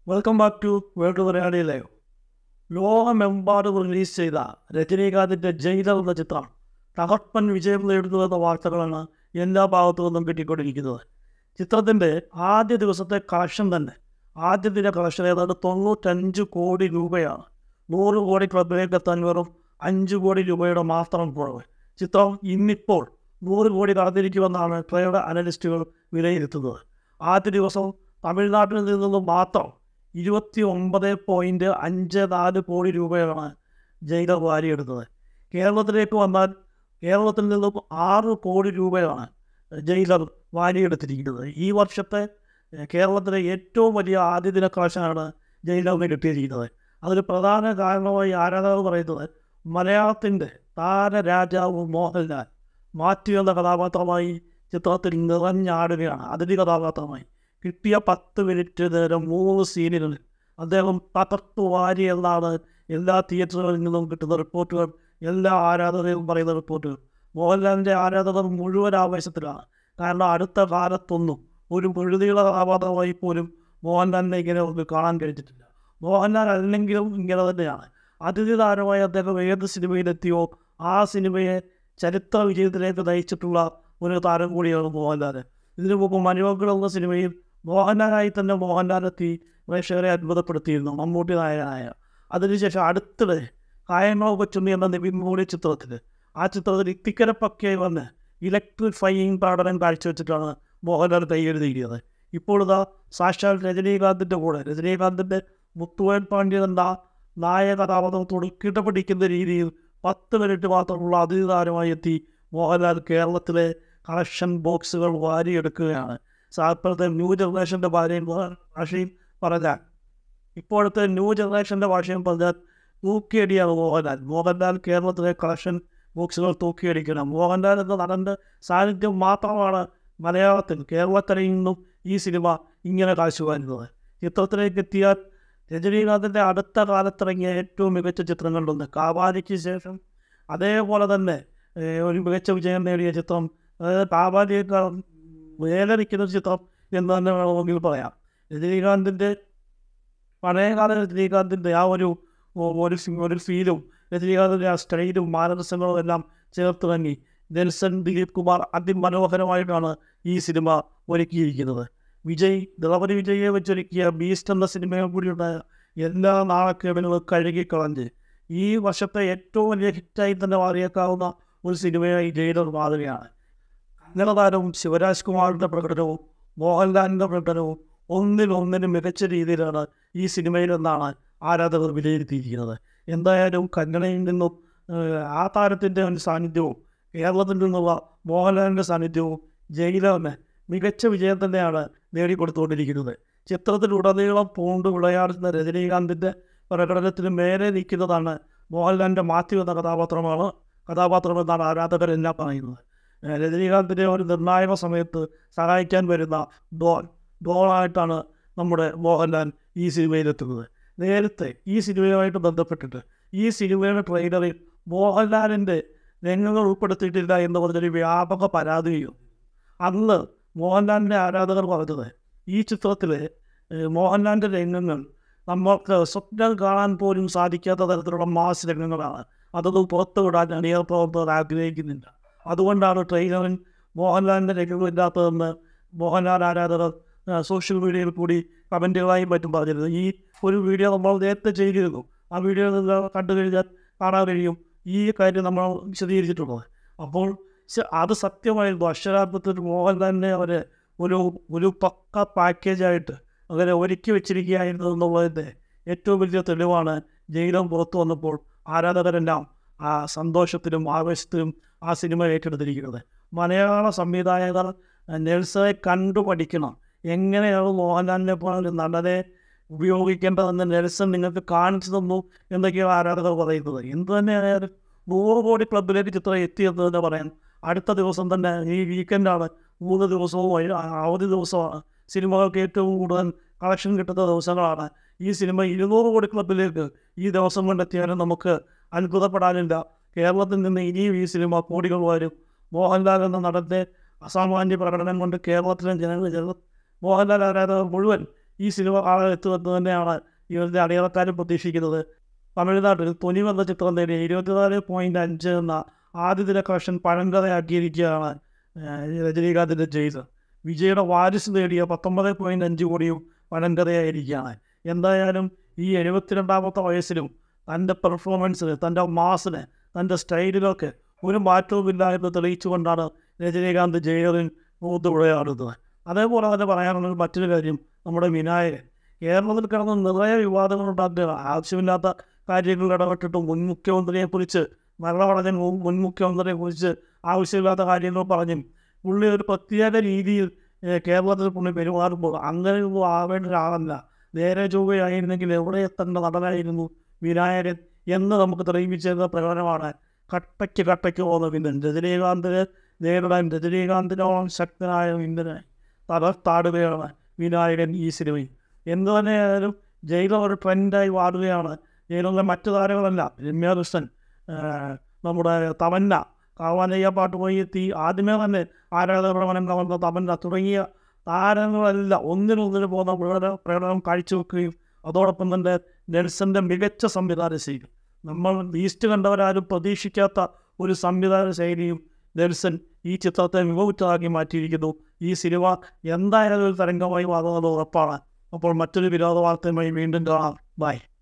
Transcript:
welcome back to world Malayali live ലോകമെമ്പാടും release ചെയ്ത രജനീകാന്തിൻ്റെ ജയിലർ എന്ന ചിത്രം തകർപ്പൻ വിജയം നേടുന്നു എന്ന വാർത്തകളാണ് എല്ലാ ഭാഗത്തു നിന്നും കിട്ടിക്കൊണ്ടിരിക്കുന്നത് ചിത്രത്തിൻ്റെ ആദ്യ ദിവസത്തെ കളക്ഷൻ തന്നെ ആദ്യ ദിന കളക്ഷൻ ഏതാണ്ട് തൊണ്ണൂറ്റഞ്ച് കോടി രൂപയാണ് നൂറ് കോടി ക്ലബിലേക്ക് എത്താൻ വെറും അഞ്ച് കോടി രൂപയുടെ മാത്രം കുറവ് ചിത്രം ഇന്നിപ്പോൾ നൂറ് കോടി കടന്നിരിക്കുമെന്നാണ് ട്രേഡ് അനലിസ്റ്റുകൾ വിലയിരുത്തുന്നത് ആദ്യ ദിവസം തമിഴ്നാട്ടിൽ നിന്നും മാത്രം ഇരുപത്തി ഒമ്പത് പോയിൻറ്റ് അഞ്ച് നാല് കോടി രൂപയാണ് ജയിലർ വാരിയെടുത്തത് കേരളത്തിലേക്ക് വന്നാൽ കേരളത്തിൽ നിന്നും ആറ് കോടി രൂപയാണ് ജയിലർ വാരിയെടുത്തിരിക്കുന്നത് ഈ വർഷത്തെ ഏഹ്, കേരളത്തിലെ ഏറ്റവും വലിയ ആദ്യ ദിന കളക്ഷനാണ് ജയിലറിന് കിട്ടിയിരിക്കുന്നത് അതിന് പ്രധാന കാരണമായി ആരാധകർ പറയുന്നത് മലയാളത്തിൻ്റെ താരരാജാവ് മോഹൻലാൽ മാത്യു എന്ന കഥാപാത്രമായി ചിത്രത്തിൽ നിറഞ്ഞാടുകയാണ് അതിഥി കഥാപാത്രമായി കിട്ടിയ പത്ത് മിനിറ്റ് നേരം മൂന്ന് സീനുകളിൽ അദ്ദേഹം തകർത്തു വാരി എന്നാണ് എല്ലാ തിയേറ്ററുകളിൽ നിന്നും കിട്ടുന്ന റിപ്പോർട്ടുകൾ എല്ലാ ആരാധകരും പറയുന്ന റിപ്പോർട്ടുകൾ മോഹൻലാലിൻ്റെ ആരാധകർ മുഴുവൻ ആവേശത്തിലാണ് കാരണം അടുത്ത കാലത്തൊന്നും ഒരു മുഴുതിയുള്ള കഥാപാത്രമായി പോലും മോഹൻലാലിനെ ഇങ്ങനെ ഒന്ന് കാണാൻ കഴിഞ്ഞിട്ടില്ല മോഹൻലാൽ അല്ലെങ്കിലും ഇങ്ങനെ തന്നെയാണ് അതിഥി താരമായി അദ്ദേഹം ഏത് സിനിമയിലെത്തിയോ ആ സിനിമയെ ചരിത്ര വിജയത്തിലേക്ക് നയിച്ചിട്ടുള്ള ഒരു താരം കൂടിയാണ് മോഹൻലാൽ ഇതിനു മുമ്പ് മനുമക്കൾ എന്ന സിനിമയിൽ മോഹൻലാലായി തന്നെ മോഹൻലാലെത്തി പ്രേക്ഷകരെ അത്ഭുതപ്പെടുത്തിയിരുന്നു മമ്മൂട്ടി നായകനായ അതിനുശേഷം അടുത്തിടെ കായങ്ങളോ കൊച്ചുണ്ണി എന്ന നിവിൻ മോഡി ചിത്രത്തിൽ ആ ചിത്രത്തിൽ ഇത്തിക്കരപ്പക്കയായി വന്ന് ഇലക്ട്രിഫൈയിങ് പ്രകടനം കാഴ്ചവെച്ചിട്ടാണ് മോഹൻലാൽ കൈയെഴുതിയിരിക്കുന്നത് ഇപ്പോൾ ഇതാ സാക്ഷാൽ രജനീകാന്തിൻ്റെ കൂടെ രജനീകാന്തിൻ്റെ മുത്തുവേൽ പാണ്ഡ്യൻ എന്ന നായക കഥാപാത്രത്തോട് കിടപിടിക്കുന്ന രീതിയിൽ പത്ത് മിനിറ്റ് മാത്രമുള്ള അതിഥി താരമായി എത്തി മോഹൻലാൽ കേരളത്തിലെ കളക്ഷൻ ബോക്സുകൾ വാരിയെടുക്കുകയാണ് സാൽപ്പഴത്തെ ന്യൂ ജനറേഷൻ്റെ ഭാര്യയും ഭാഷയും പറഞ്ഞാൽ ഇപ്പോഴത്തെ ന്യൂ ജനറേഷൻ്റെ ഭാഷയും പറഞ്ഞാൽ തൂക്കിയടിയാണ് മോഹൻലാൽ മോഹൻലാൽ കേരളത്തിലെ കളക്ഷൻ ബോക്സുകൾ തൂക്കിയടിക്കണം മോഹൻലാൽ എന്ന നടൻ്റെ സാന്നിധ്യം മാത്രമാണ് മലയാളത്തിൽ കേരളക്കരയിൽ നിന്നും ഈ സിനിമ ഇങ്ങനെ കാഴ്ചവരുന്നത് ചിത്രത്തിലേക്ക് എത്തിയാൽ രജനീകാന്തിൻ്റെ അടുത്ത കാലത്തിറങ്ങിയ ഏറ്റവും മികച്ച ചിത്രങ്ങളിലൊന്ന് കാവാലിക്ക് ശേഷം അതേപോലെ തന്നെ ഏഹ്, ഒരു മികച്ച വിജയം നേടിയ ചിത്രം അതായത് കാവാലിയേക്കാൾ വേല നിൽക്കുന്ന ഒരു ചിത്രം എന്ന് തന്നെ വേണമെങ്കിൽ പറയാം രജനീകാന്തിൻ്റെ പഴയകാല രജനീകാന്തിൻ്റെ ആ ഒരു ഒ- ഒരു ഫി- ഒരു ഫീലും രജനീകാന്തിൻ്റെ ആ സ്റ്റൈലും മാനരസങ്ങളും എല്ലാം ചേർത്തിറങ്ങി നെൽസൺ ദിലീപ് കുമാർ അതിമനോഹരമായിട്ടാണ് ഈ സിനിമ ഒരുക്കിയിരിക്കുന്നത് വിജയ് ദളപതി വിജയെ വെച്ചൊരുക്കിയ ബീസ്റ്റ് എന്ന സിനിമയും കൂടിയുണ്ടായ എല്ലാ നാളക്കേടുകളും കഴുകിക്കളഞ്ഞ് ഈ വർഷത്തെ ഏറ്റവും വലിയ ഹിറ്റായി തന്നെ മാറിയേക്കാവുന്ന ഒരു സിനിമയായി ജയിലർ മാറുകയാണ് കന്നഡ താരവും ശിവരാജ് കുമാറിൻ്റെ പ്രകടനവും മോഹൻലാലിൻ്റെ പ്രകടനവും ഒന്നിനൊന്നിനും മികച്ച രീതിയിലാണ് ഈ സിനിമയിൽ നിന്നാണ് ആരാധകർ വിലയിരുത്തിയിരിക്കുന്നത് എന്തായാലും കന്നഡയിൽ നിന്നും ഏഹ്, ആ താരത്തിൻ്റെ ഒരു സാന്നിധ്യവും കേരളത്തിൽ നിന്നുള്ള മോഹൻലാലിൻ്റെ സാന്നിധ്യവും ജയിലറിന് മികച്ച വിജയം തന്നെയാണ് നേടിക്കൊടുത്തുകൊണ്ടിരിക്കുന്നത് ചിത്രത്തിലുടനീളം പൂണ്ട് വിളയാടുന്ന രജനീകാന്തിൻ്റെ പ്രകടനത്തിന് മേലെ നിൽക്കുന്നതാണ് മോഹൻലാലിൻ്റെ മാത്യു എന്ന കഥാപാത്രമാണ് കഥാപാത്രമെന്നാണ് ആരാധകരെല്ലാം പറയുന്നത് ഏഹ് രജനീകാന്തിൻ്റെ ഒരു നിർണായക സമയത്ത് സഹായിക്കാൻ വരുന്ന ഡോൺ ഡോളായിട്ടാണ് നമ്മുടെ മോഹൻലാൽ ഈ സിനിമയിലെത്തുന്നത് നേരത്തെ ഈ സിനിമയുമായിട്ട് ബന്ധപ്പെട്ടിട്ട് ഈ സിനിമയുടെ ട്രെയിലറിൽ മോഹൻലാലിൻ്റെ രംഗങ്ങൾ ഉൾപ്പെടുത്തിയിട്ടില്ല എന്ന് പറഞ്ഞൊരു വ്യാപക പരാതിയും അന്ന് മോഹൻലാലിൻ്റെ ആരാധകർ പറഞ്ഞത് ഈ ചിത്രത്തിൽ മോഹൻലാലിൻ്റെ രംഗങ്ങൾ നമ്മൾക്ക് സ്വപ്നം കാണാൻ പോലും സാധിക്കാത്ത തരത്തിലുള്ള മാസ് രംഗങ്ങളാണ് അതൊന്നും പുറത്തു വിടാൻ അണിയർ പ്രവർത്തകർ ആഗ്രഹിക്കുന്നില്ല അതുകൊണ്ടാണ് ട്രെയിലറിൽ മോഹൻലാലിൻ്റെ രംഗങ്ങളില്ലാത്തതെന്ന് മോഹൻലാൽ ആരാധകർ ആ, സോഷ്യൽ മീഡിയയിൽ കൂടി കമൻറ്റുകളായും മറ്റും പറഞ്ഞിരുന്നു ഈ ഒരു വീഡിയോ നമ്മൾ നേരത്തെ ചെയ്തിരുന്നു ആ വീഡിയോ നിങ്ങൾ കണ്ടു കഴിഞ്ഞാൽ കാണാൻ കഴിയും ഈ കാര്യം നമ്മൾ വിശദീകരിച്ചിട്ടുള്ളത് അപ്പോൾ ശ- അത് സത്യമായിരുന്നു അക്ഷരാർത്ഥത്തിൽ മോഹൻലാലിനെ അവർ ഒരു ഒരു പക്ക പാക്കേജായിട്ട് അങ്ങനെ ഒരുക്കി വെച്ചിരിക്കുകയായിരുന്നു എന്നുള്ളതിൻ്റെ ഏറ്റവും വലിയ തെളിവാണ് ജയിലം പുറത്തു വന്നപ്പോൾ ആരാധകരെല്ലാം ആ സന്തോഷത്തിലും ആവേശത്തിലും ആ സിനിമ ഏറ്റെടുത്തിരിക്കുന്നത് മലയാള സംവിധായകർ നെൽസയെ കണ്ടു പഠിക്കണം എങ്ങനെയാണ് മോഹൻലാലിനെ പോലെ ഒരു നടനെ ഉപയോഗിക്കേണ്ടതെന്ന് നെൽസൺ നിങ്ങൾക്ക് കാണിച്ചു തന്നു എന്നൊക്കെയാണ് ആരാധകർ പറയുന്നത് എന്ത് തന്നെയായാലും നൂറ് കോടി ക്ലബിലേക്ക് ചിത്രം എത്തിയെന്ന് തന്നെ പറയാം അടുത്ത ദിവസം തന്നെ ഈ വീക്കെൻഡാണ് മൂന്ന് ദിവസവും വൈ- അവധി ദിവസമാണ് സിനിമകൾക്ക് ഏറ്റവും കൂടുതൽ കളക്ഷൻ കിട്ടുന്ന ദിവസങ്ങളാണ് ഈ സിനിമ ഇരുന്നൂറ് കോടി ക്ലബിലേക്ക് ഈ ദിവസം കൊണ്ടെത്തിയാലും നമുക്ക് അത്ഭുതപ്പെടാനില്ല കേരളത്തിൽ നിന്ന് ഇനിയും ഈ സിനിമ കോടികൾ വരും മോഹൻലാൽ എന്ന നടൻ്റെ അസാമാന്യ പ്രകടനം കൊണ്ട് കേരളത്തിലെ ജനങ്ങൾ ജന മോഹൻലാൽ ആരാധകർ മുഴുവൻ ഈ സിനിമ കാണാൻ എത്തുമെന്ന് തന്നെയാണ് ഇവരുടെ അണിയറക്കാരും പ്രതീക്ഷിക്കുന്നത് തമിഴ്നാട്ടിൽ തുനിവ് എന്ന ചിത്രം നേടിയ ഇരുപത്തിനാല് പോയിൻറ്റ് അഞ്ച് എന്ന ആദ്യ ദിന കളക്ഷൻ പഴങ്കഥയാക്കിയിരിക്കുകയാണ് ഏഹ്, രജനീകാന്തിൻ്റെ ജെയ്സ് വിജയുടെ വാരിസ് നേടിയ പത്തൊമ്പത് പോയിൻറ്റ് അഞ്ച് കോടിയും പഴങ്കഥയായിരിക്കുകയാണ് എന്തായാലും ഈ എഴുപത്തിരണ്ടാമത്തെ വയസ്സിലും തൻ്റെ പെർഫോമൻസിന് തൻ്റെ മാസിന് തൻ്റെ സ്റ്റൈലിലൊക്കെ ഒരു മാറ്റവുമില്ല എന്ന് തെളിയിച്ചുകൊണ്ടാണ് രജനീകാന്ത് ജയിലിൽ മൂത്ത് വിളയാടുന്നത് അതേപോലെ തന്നെ പറയാനുള്ള മറ്റൊരു കാര്യം നമ്മുടെ വിനായകൻ കേരളത്തിൽ കിടന്ന് നിറയെ വിവാദങ്ങളുണ്ടാക്കുക ആവശ്യമില്ലാത്ത കാര്യങ്ങളിൽ ഇടപെട്ടിട്ട് മുൻ മുഖ്യമന്ത്രിയെക്കുറിച്ച് മരണമടഞ്ഞ മുൻ മുൻ മുഖ്യമന്ത്രിയെക്കുറിച്ച് ആവശ്യമില്ലാത്ത കാര്യങ്ങൾ പറഞ്ഞും പുള്ളി ഒരു പ്രത്യേക രീതിയിൽ ഏഹ്, കേരളത്തിൽ പുള്ളി പെരുമാറുമ്പോൾ അങ്ങനെയൊന്നും ആവേണ്ട ഒരാളല്ല നേരെ ചൊവ്വയായിരുന്നെങ്കിൽ എവിടെ എത്തേണ്ട നടനായിരുന്നു വിനായകൻ എന്ന് നമുക്ക് തെളിയിപ്പിച്ചിരുന്ന പ്രകടനമാണ് കട്ടയ്ക്ക് കട്ടയ്ക്ക് പോകുന്ന വില്ലൻ രജനീകാന്തിനെ നേരിടാൻ രജനീകാന്തിനോളം ശക്തനായ വില്ലനെ തകർത്താടുകയാണ് വിനായകൻ ഈ സിനിമയിൽ എന്തു തന്നെയായാലും ജയിലർ ഒരു ട്രെൻഡായി മാറുകയാണ് ജയിലിലെ മറ്റു താരങ്ങളല്ല രമ്യ കൃഷ്ണൻ ഏഹ്, നമ്മുടെ തമന്ന കാവാനയ്യ പാട്ട് പോയി എത്തി ആദ്യമേ തന്നെ ആരാധകപ്രമണം കവർന്ന തമന്ന തുടങ്ങിയ താരങ്ങളെല്ലാം ഒന്നിനൊന്നിന് പോകുന്ന പ്രകടനം പ്രകടനം കാഴ്ചവെക്കുകയും അതോടൊപ്പം തന്നെ നെൽസന്റെ മികച്ച സംവിധാന ശൈലി നമ്മൾ ഈസ്റ്റ് കണ്ടവരാരും പ്രതീക്ഷിക്കാത്ത ഒരു സംവിധാന ശൈലിയും നെൽസൺ ഈ ചിത്രത്തെ മികവുറ്റതാക്കി മാറ്റിയിരിക്കുന്നു ഈ സിനിമ എന്തായാലും ഒരു തരംഗമായി മാറുന്നത് ഉറപ്പാണ് അപ്പോൾ മറ്റൊരു വിനോദ വാർത്തയുമായി വീണ്ടും കാണാം ബൈ